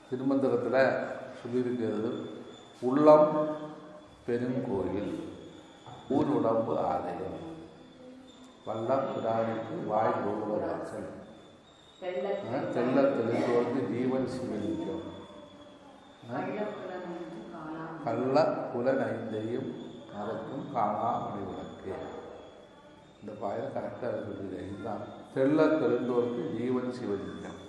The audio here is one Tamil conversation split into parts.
திருமந்திரத்தில் சொல்லியிருக்கிறது உள்ளம் பெருங்கோயில் ஊர் உடம்பு ஆலயம் வல்லம் பிராணிக்கு வாய் கோபுர வாசல் அஹ், தெள்ள தெளிந்தோர்க்கு ஜீவன் சிவலிங்கம் அஹ், கள்ள புலன் ஐந்தையும் மறக்கும் காணா மணி விளக்கு இந்த பாயிரம் கரெக்டாக இருக்குது இதுதான் தெள்ள தெளிந்தோர்க்கு ஜீவன் சிவலிங்கம்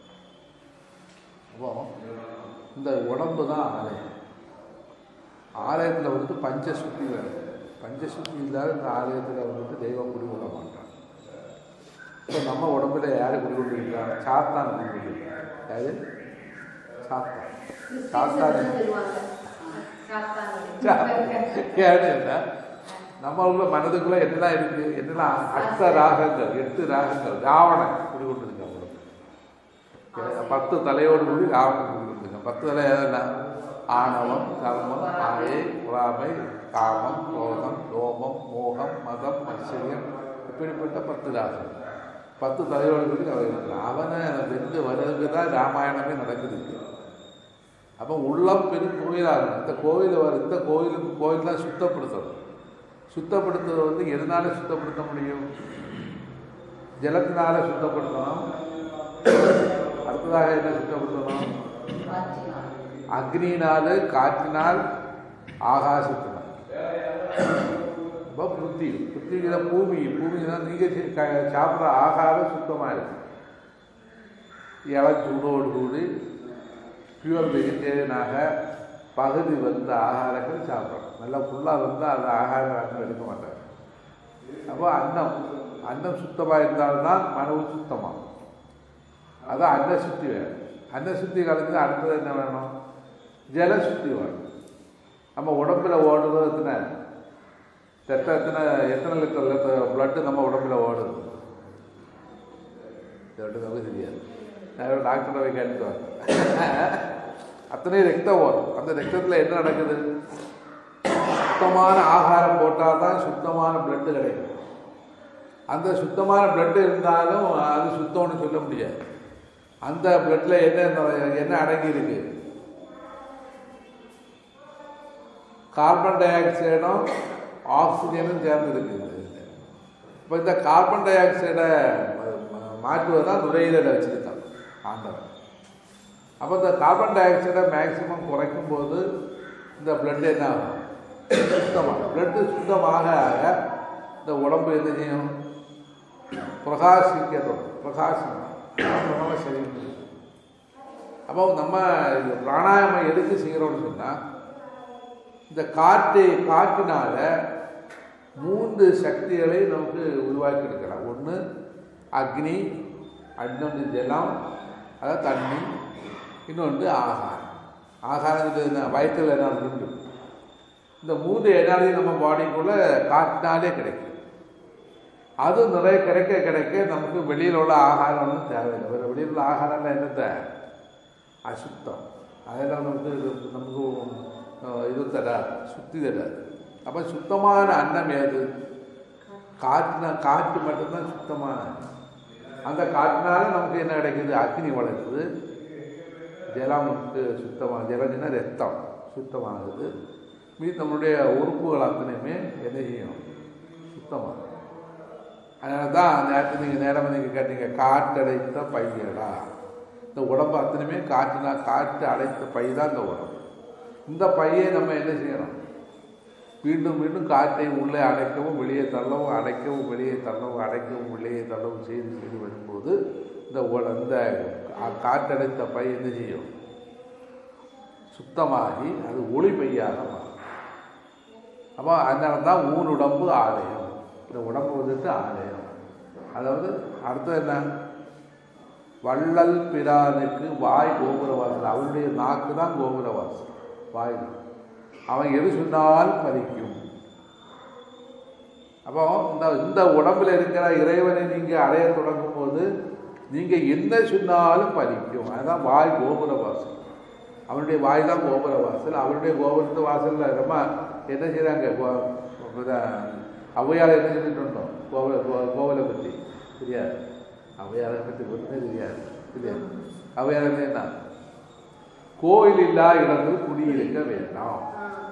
அப்போ இந்த உடம்பு தான் ஆலயம் ஆலயத்தில் வந்துட்டு பஞ்சசுத்தி வேணும் பஞ்சசுத்தி இல்லாத இந்த ஆலயத்தில் வந்துட்டு தெய்வம் குடிகொள்ள மாட்டான் இப்போ நம்ம உடம்புல யார் குடிகொண்டிருக்காங்க சாத்தான் குடிகொண்டிருக்காங்க யாரு சாத்தான் சாத்தான் ஏன்னு என்ன நம்ம உள்ள மனதுக்குள்ள என்னெல்லாம் இருக்கு என்னெல்லாம் அஷ்ட ராகங்கள் எட்டு ராகங்கள் ராவணன் குடிகொண்டிருக்காங்க உடம்புல. பத்து தலையோடு கூடி ராவணன் குடிகொண்டிருக்காங்க பத்து தலை என்ன ஆணவம் கர்மம் மாயை பொறாமை காமம் கோபம் லோபம் மோகம் மதம் மத்சரியம் இப்படிப்பட்ட பத்து ராகம் பத்து தலையோடு கூடி அவன் இருக்கிறான் அவனை வென்று வர்றதுக்கு தான் ராமாயணமே நடக்குது அப்போ உள்ளம் பெரும் கோயிலாக இருக்கும் இந்த கோயில் வர இந்த கோயிலுக்கு கோயில் தான் சுத்தப்படுத்தணும் சுத்தப்படுத்துறது வந்து எதனால சுத்தப்படுத்த முடியும் ஜலத்தினால சுத்தப்படுத்தணும் அடுத்ததாக என்ன சுத்தப்படுத்தணும் அக்னியினால் காற்றினால் ஆகாசத்தினால் இப்போ புத்தி புத்திங்கிற பூமி பூமி தான் நீங்கள் சாப்பிட்ற ஆகாரம் சுத்தமாக இருக்கு இளம் சூடோடு கூடி பியூர் வெஜிடேரியனாக பகுதி வந்த ஆகாரங்கள் சாப்பிட்றோம் நல்லா ஃபுல்லாக வந்தால் அந்த ஆகாரம் அன்னம் எடுக்க மாட்டாங்க அப்போ அன்னம் அன்னம் சுத்தமாக இருந்தால்தான் மனவு சுத்தமாகும் அதான் அன்ன சுத்தி வேணும் அன்ன சுத்தி கலந்து அடுத்தது என்ன வேணும் ஜல சுத்தி வேணும் நம்ம உடம்புல ஓடுறது எத்தனை எத்தனை எத்தனை எத்தனை லிட்டர் பிளட்டு நம்ம உடம்புல ஓடுது இது நமக்கு தெரியாது நான் டாக்டரை போய் கேட்டுட்டு வரேன் அத்தனை ரத்தம் வரும் அந்த ரத்தத்தில் என்ன நடக்குது சுத்தமான ஆகாரம் போட்டால் தான் சுத்தமான பிளட்டு கிடைக்கும் அந்த சுத்தமான பிளட்டு இருந்தாலும் அது சுத்தம்னு சொல்ல முடியாது அந்த பிளட்டில் என்ன என்ன அடங்கி இருக்கு கார்பன் டை ஆக்சைடும் ஆக்சிஜனும் சேர்ந்து இருக்குது இப்போ இந்த கார்பன் டை ஆக்சைடை மாற்றுவது தான் நுரையீரலை வச்சுருக்கான் ஆண்டவன் அப்போ இந்த கார்பன் டை ஆக்சைடை மேக்சிமம் குறைக்கும் போது இந்த பிளட் என்ன ஆகும் சுத்தமாக பிளட்டு சுத்தமாக ஆக இந்த உடம்பு என்ன செய்யும் பிரகாசிக்க தொடங்கும் பிரகாசம் நம்ம சரி அப்போ நம்ம இது பிராணாயாமம் எதுக்கு செய்கிறோம்னு சொன்னால் இந்த காற்று காற்றினால மூன்று சக்திகளை நமக்கு உருவாக்கி எடுக்கலாம் ஒன்று அக்னி இன்னொன்று ஜலம் அதாவது தண்ணி இன்னொன்று ஆகாரம் ஆகாரங்கிறது என்ன வயிற்றில் என்ன இருக்கு இந்த மூன்று எனர்ஜி நம்ம பாடிக்குள்ளே காற்றினாலே கிடைக்கும் அது நிறைய கிடைக்க கிடைக்க நமக்கு வெளியில் உள்ள ஆகாரம் ஒன்றும் தேவையில்லை வேறு வெளியில் உள்ள ஆகாரம்லாம் என்னத்த அசுத்தம் அதெல்லாம் நமக்கு இது- நமக்கு அஹ், இது தராது சுத்தி தராது அப்போ சுத்தமான அன்னம் ஏது காற்றுனா காற்று மட்டும்தான் சுத்தமான அன்னம். அந்த காற்றினால நமக்கு என்ன கிடைக்குது அக்னி வளருது ஜலம் நமக்கு சுத்தமாக ஜலம்னா ரத்தம் சுத்தமாகுது மீது நம்மளுடைய உறுப்புகள் அத்தனையுமே என்ன செய்யும் சுத்தமாகும் அதனால தான் அந்த நேரத்தில் நீங்கள் நேரம் நீங்கள் கேட்டீங்க காற்றடைத்த பையடா இந்த உடம்பு அத்தனையுமே காற்றுனா காற்று அடைத்த பை தான் இந்த உடம்பு இந்த பையை நம்ம என்ன செய்யணும் மீண்டும் மீண்டும் காற்றை உள்ளே அடைக்கவும் வெளியே தள்ளவும் அடைக்கவும் வெளியே தள்ளவும் அடைக்கவும் வெளியே தள்ளவும் செய்து செய்து வரும்போது இந்த உட- இந்த கா- காற்றடைத்த பை என்ன செய்யும் சுத்தமாகி அது ஒளி பையாக மாறும் அப்போ அதனால தான் ஊன் உடம்பு ஆலயம் இந்த உடம்பு வந்துட்டு ஆலயம் அதாவது அடுத்தது என்ன வள்ளல் பிரானுக்கு வாய் கோபுரவாசல் அவனுடைய நாக்கு தான் கோபுரவாசல் வாய் அவன் எது சொன்னாலும் பலிக்கும் அப்போ இந்த இந்த உடம்புல இருக்கிற இறைவனை நீங்கள் அடைய தொடங்கும் போது நீங்கள் என்ன சொன்னாலும் பலிக்கும் அதுதான் வாய் கோபுர வாசல் அவனுடைய வாய் தான் கோபுர வாசல் அவனுடைய கோபுரத்து வாசலில் ரொம்ப என்ன செய்கிறாங்க ஔவையார் என்ன சொல்லிட்டு இருந்தோம் கோவல கோ- கோவலை பற்றி தெரியாது ஔவையாரை பற்றி ஒன்றுமே தெரியாது தெரியாது ஔவையார் என்ன கோயில் இல்லா இடத்தில் குடியிருக்க வேண்டாம்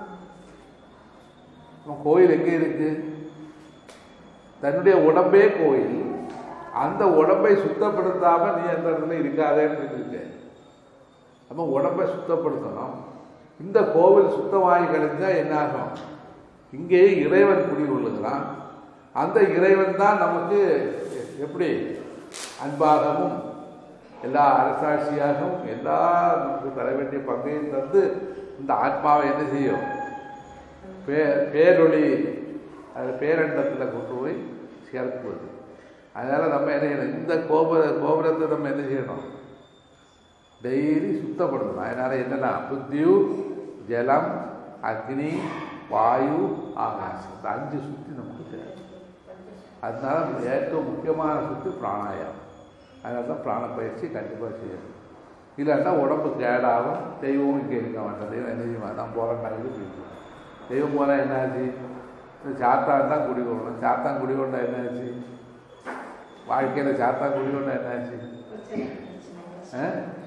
நம்ம கோயில் எங்கே இருக்கு தன்னுடைய உடம்பே கோயில் அந்த உடம்பை சுத்தப்படுத்தாம நீ அந்த இடத்துல இருக்காதேன்னு சொல்லியிருக்க நம்ம உடம்பை சுத்தப்படுத்தணும் இந்த கோவில் சுத்தமாகி கழிஞ்சா என்ன ஆகும் இங்கே இறைவன் குடிகொள்ளுகிறான் அந்த இறைவன் தான் நமக்கு எப்படி அன்பாகவும் எல்லா அரசாட்சியாகவும் எல்லா நமக்கு தர வேண்டிய பங்கையும் தந்து இந்த ஆத்மாவை என்ன செய்யும் பே பேரொளி அது பேரண்டத்தில் கொண்டு போய் சேர்க்குவது அதனால் நம்ம என்ன செய்யணும் இந்த கோபுர கோபுரத்தை நம்ம என்ன செய்யணும் டெய்லி சுத்தப்படுத்தணும் அதனால் என்னென்னா புத்தியு ஜலம் அக்னி வாயு ஆகாசம் இந்த அஞ்சு சுத்தி நமக்கு தேவை அதனால ഏറ്റവും முக்கியமான சுத்தி பிராணாயாமம் அதனால தான் பிராண பயிற்சி கண்டிப்பாக செய்யணும் இல்லைன்னா உடம்பு கேடாகும் தெய்வமும் இங்கே இருக்க மாட்டேன் தெய்வம் என்ன செய்யுமா நான் போகிறேன் போயிட்டு தெய்வம் போனால் என்னாச்சு இந்த சாத்தான் தான் குடிக்கொள்ளணும் சாத்தான் குடிக்கொண்டா என்னாச்சு வாழ்க்கையில் சாத்தான் குடிக்கொண்டா என்னாச்சு ஆ?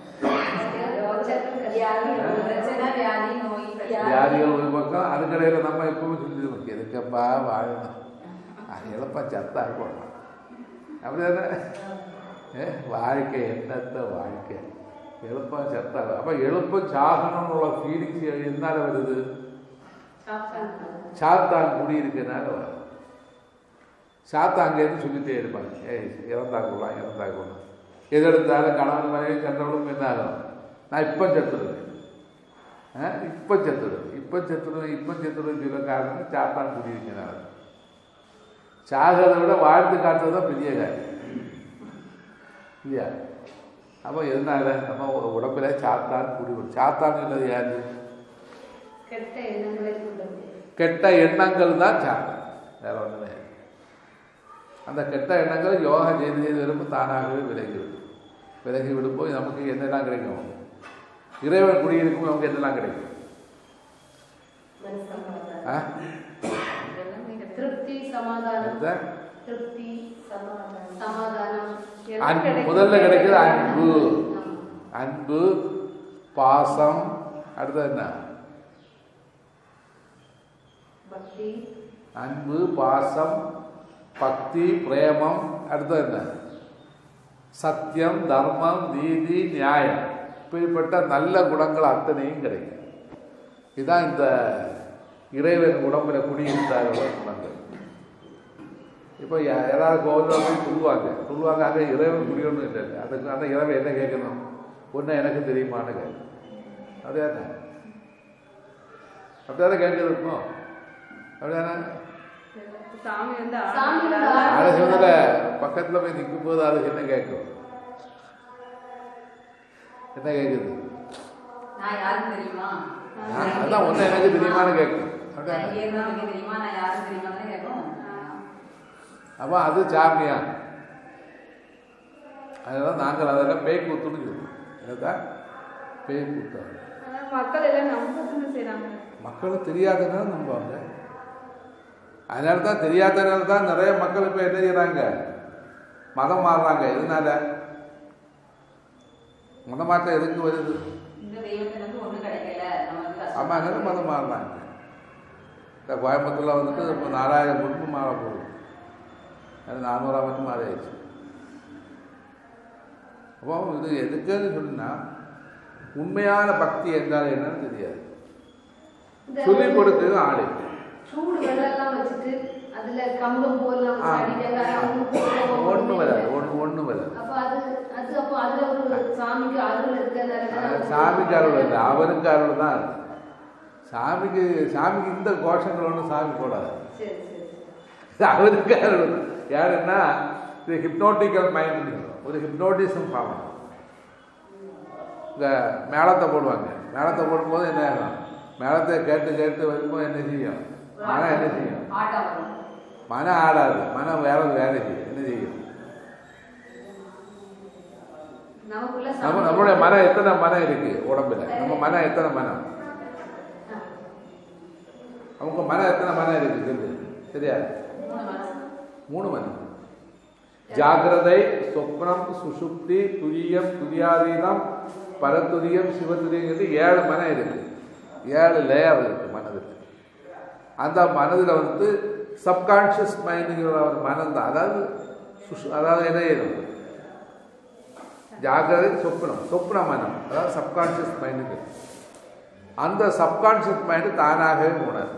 வியாதிகள் ஒரு பக்கம் அதுக்கடையில் நம்ம எப்பவுமே சொல்லிட்டு எதுக்கப்பா வாழணும் அது எழப்பா சத்தா போடலாம் அப்படிதானே ஏ வாழ்க்கை என்னத்த வாழ்க்கை எழுப்பம் சத்தா அப்போ எழுப்பம் சாகணும்னு உள்ள ஃபீலிங்ஸ் என்னால வருது சாத்தான் குடியிருக்கனால வரும் சாத்தா அங்கேருந்து சொல்லிட்டே இருப்பாங்க ஏய் இறந்தா கொள்ளலாம் இறந்தா கொள்ளலாம் எது எடுத்தாலும் கணவன் மனைவி கண்டவளும் என்ன ஆகும் நான் இப்போ செத்துடுவேன் ஆ இப்போ செத்துடுவேன் இப்போ செத்துடுவேன் இப்போ செத்துடுவேன் சொல்ல காரணம் சாத்தான் குடியிருக்கனால சாகிறத விட வாழ்ந்து காட்டுறது தான் பெரிய காரியம் இல்லையா அப்போ எதனால நம்ம உடம்புல சாத்தான் குடி சாத்தான் இல்லது யாரு கெட்ட எண்ணங்களை கொண்டது கெட்ட எண்ணங்கள் தான் சாத்தான் வேற ஒன்றுமே இல்லை. அந்த கெட்ட எண்ணங்கள் யோகா செய்து செய்து வரும்போது தானாகவே விலகிவிடும் விலகி விடும்போது நமக்கு என்னெல்லாம் கிடைக்கும் இறைவன் குடியிருக்கும் நமக்கு என்னெல்லாம் கிடைக்கும் ஆ? திருப்தி சமாதானம் அடுத்த? திருப்தி சமாதானம் சமாதானம் எல்லாம் அன்பு கிடைக்கும். முதல்ல கிடைக்கிறது அன்பு ஆமா. அன்பு பாசம் அடுத்தது என்ன பக்தி அன்பு பாசம் பக்தி பிரேமம் அடுத்தது என்ன சத்தியம் தர்மம் நீதி நியாயம் இப்படிப்பட்ட நல்ல குணங்கள் அத்தனையும் கிடைக்கும் இதுதான் இந்த இறைவன் உடம்புல குடியிருந்தாரோட குணங்கள் இப்போ யா- யாராவது கோவிலில் போய் சொல்லுவாங்க சொல்லுவாங்க அங்கே இறைவன் குடியொன்றும் இல்லை அதுக்கு அந்த இறைவன் என்ன கேட்கணும் ஒன்று எனக்கு தெரியுமான்னு கேட்கணும் அதே தான் அப்படியாவது கேட்குறது இருக்கும் அப்படியானே சாமி வந்து சாமி வந்து ஆடுறதுனால அரசுல பக்கத்துல போய் நிற்கும் போது அதுக்கு என்ன கேட்கும் என்ன கேட்குது நான் யாருன்னு தெரியுமா நான் அதான் ஒன்று எனக்கு தெரியுமான்னு கேட்கும் நான் அப்படியா இங்கே இருந்தா உனக்கு தெரியுமா நான் யாருன்னு தெரியுமா தானே கேட்கும் அப்போ அது சாமியா அதெல்லாம் நாங்கள் அதெல்லாம் பேய் கூத்துன்னு சொல்லுவோம் என்னதான் பேய் கூத்தம் ஆனா மக்கள் எல்லாம் நம்புறதுன்னு செய்றாங்க மக்களுக்கு தெரியாதனால நம்புவாங்க அதனால தான் தெரியாதனால தான் நிறைய மக்கள் இப்போ என்ன செய்கிறாங்க மதம் மாறுறாங்க எதனால மதமாற்றம் எதுக்கு வருது இந்த தெய்வத்தை வந்து ஒன்றும் கிடைக்கல நமக்கு கஷ்டம். ஆமாம் அதனால மதம் மாறுறாங்க இந்த கோயம்புத்தூரில் வந்துட்டு இப்போ நாலாயிரம் குடும்பம் மாற போகுது அது நானூறாம் மட்டும் மாறிடுச்சு அப்போ இது எதுக்குன்னு சொன்னா உண்மையான பக்தி என்றால் என்னன்னு தெரியாது இந்த சொல்லி கொடுத்தது ஆடு சூடு வெள்ளம்லாம் வச்சுட்டு அதுல கம்பம் போலாம் ஆ. ஒன்றும் வராது ஒன்று ஒன்றும் வராது அப்ப அது அது அப்போ அதுல ஒரு சாமிக்கு அருள் இருக்கிறதால அது சாமிக்கு அருள் இல்லை அவருக்கு அருள் தான் இருக்கு. சாமிக்கு சாமிக்கு இந்த கோஷங்கள் ஒன்றும் சாமி போடாது சரி சரி சரி இது அவருக்கு அருள் யாருன்னா இது ஹிப்னோட்டிக்கல் மைண்ட் ஒரு ஹிப்னோட்டிசம் ஃபார்ம் இந்த மேளத்தை போடுவாங்க மேளத்தை போடும்போது என்ன ஆகும் மேளத்தை கேட்டு கேட்டு வரும்போது என்ன செய்யும் மனம் என்ன செய்யும் ஆட்டம் வரும் மனம் ஆடாது மனம் வேற ஒரு வேலை செய்யும் என்ன செய்யும் நமக்குள்ள நம்ம சாமி- நம்மளுடைய மனம் எத்தனை மனம் இருக்கு உடம்புல நம்ம மனம் எத்தனை மனம் ஆ. அவங்க மனம் எத்தனை மனம் இருக்கு சொல்லு சரியா மூணு மனசு மூணு மனம் ஜாகிரதை சொப்னம் சுஷுப்தி துரியம் துரியாதீனம் பரத்துரியம் சிவதுரியங்கிறது ஏழு மனம் இருக்கு ஏழு லேயர் இருக்கு மனதுக்கு அந்த மனதில் வந்து சப்கான்ஷியஸ் மைண்டுங்கிற ஒரு மனம் தான் அதாவது சுஷு அதாவது என்ன இருக்கும் ஜாகிரதை சொப்னம் சொப்ன மனம் அதாவது சப்கான்ஷியஸ் மைண்டுக்கு அந்த சப்கான்ஷியஸ் மைண்டு தானாகவே உணரும்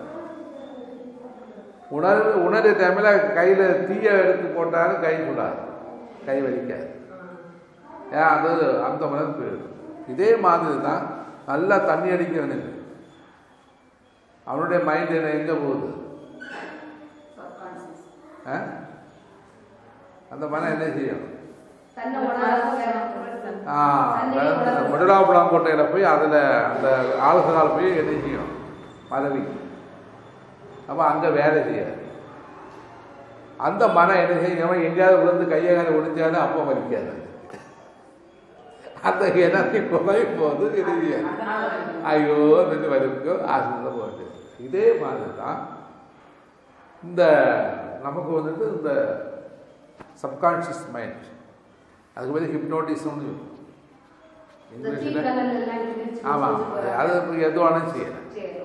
உணர்வு உணர்ற டைமில் கையில் தீயை எடுத்து போட்டாலும் கை சுடாது கை வலிக்காது ஏன் அது அந்த மனம் போயிடும் இதே மாதிரி தான் நல்லா தண்ணி அடிக்கிறவனுக்கு அவனுடைய மைண்ட் என்ன எங்கே போகுது சப்கான்சியஸ் ஆ? அந்த மனம் என்ன செய்யும் தன்னை உணராத ஆ முடலாப்புலாங்கோட்டையில் போய் அதில் அந்த ஆளுசனால் போய் என்ன செய்யும் பதவி அப்போ அங்கே வேலை செய்யாது அந்த மனம் என்ன செய்யும் எங்கேயாவது விழுந்து கையை காலை ஒடிஞ்சாலும் அப்போ வலிக்காது அந்த எனர்ஜி குறையும் போது இது செய்யாது. அதனால வருது. ஐயோ நின்று வலிக்கும் ஆசிரியர் போட்டு இதே மாதிரி தான் இந்த நமக்கு வந்துட்டு இந்த சப்கான்ஷியஸ் மைண்ட் அதுக்கு பேர் ஹிப்னோட்டிசம்னு இந்த இங்கிலீஷில் தீக்கனல் எல்லாம் கிழிச்சு ஆமாம் வச்சு அது எது வேணாலும் செய்யலாம் சரி.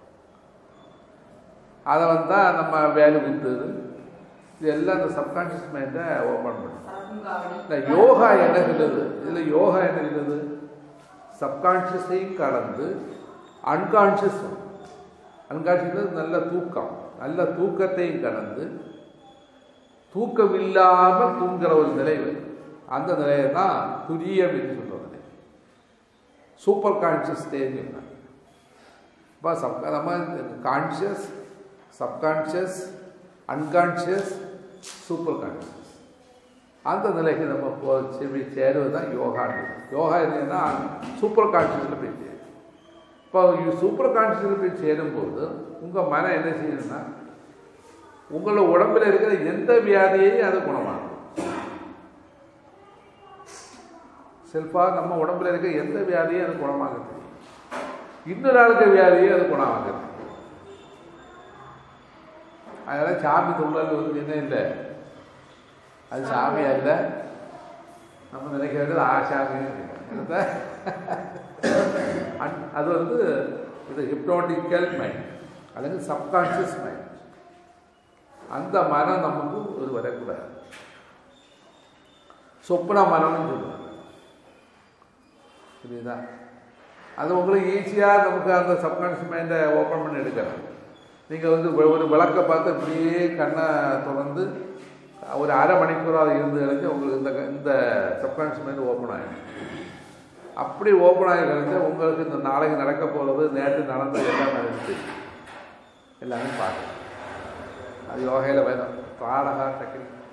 அதை வந்து தான் நம்ம வேலை வித்துது இது எல்லாம் இந்த சப்கான்ஷியஸ் மைண்டை ஓப்பன் பண்ணும் சரக்குங்காவடி. இந்த யோகா என்ன சொல்லுது இதில் யோகா என்ன சொல்லுது சப்கான்ஷியஸையும் கடந்து அன்கான்ஷியஸ் அன்கான்ஷியஸ் நல்ல தூக்கம் நல்ல தூக்கத்தையும் கடந்து தூக்கம் இல்லாமல் தூங்குற ஒரு நிலை வரும். அந்த நிலையை தான் துரியம் என்று சொல்லுவாங்க சூப்பர் கான்ஷியஸ் ஸ்டேஜ் இப்போ சப் நம்ம conscious subconscious unconscious super conscious அந்த நிலைக்கு நம்ம போ செவி சேருவது தான் யோகான்னு யோகா என்னன்னா சூப்பர் கான்ஷியஸில் போய் சேரும் இப்போ சூப்பர் கான்ஷியஸில் போய் சேரும்போது உங்கள் மனம் என்ன செய்யணும்னா உங்களோட உடம்புல இருக்கிற எந்த வியாதியையும் அது குணமாகும் செல்ஃபாக நம்ம உடம்புல இருக்க எந்த வியாதியும் அது குணமாக தெரியும் இன்னொரு ஆளுக்கு வியாதியும் அது குணமாக தெரியும் அதனால சாமி துள்ளல் வந்து என்ன இல்லை அது சாமி அல்ல நம்ம நினைக்கிறது ஆசாமி அது வந்து இது ஹிப்னோட்டிக்கல் மைண்ட் அல்லது சப்கான்ஷியஸ் மைண்ட் அந்த மனம் நமக்கு ஒரு வரக்கூடாது சொப்ன மனம்னு சொல்லுவாங்க புரியுதா அது உங்களுக்கு ஈஸியாக நமக்கு அந்த சப்கான்ஷியஸ் மைண்டை ஓப்பன் பண்ணி எடுக்கலாம் நீங்கள் வந்து ஒரு- ஒரு விளக்கை பார்த்து அப்படியே கண்ணை திறந்து ஒரு அரை மணிக்கூறாக இருந்து கழிச்சு உங்களுக்கு இந்த க- இந்த சப்கான்ஷியஸ் மைண்ட் ஓப்பன் ஆகிடும் அப்படி ஓப்பன் ஆகி கழிச்சா உங்களுக்கு இந்த நாளைக்கு நடக்க போகிறது நேற்று நடந்தது எல்லாம் நடந்துச்சு எல்லாமே பார்க்கலாம் அது யோகையில் வேணும் பாடகா டெக்னிக்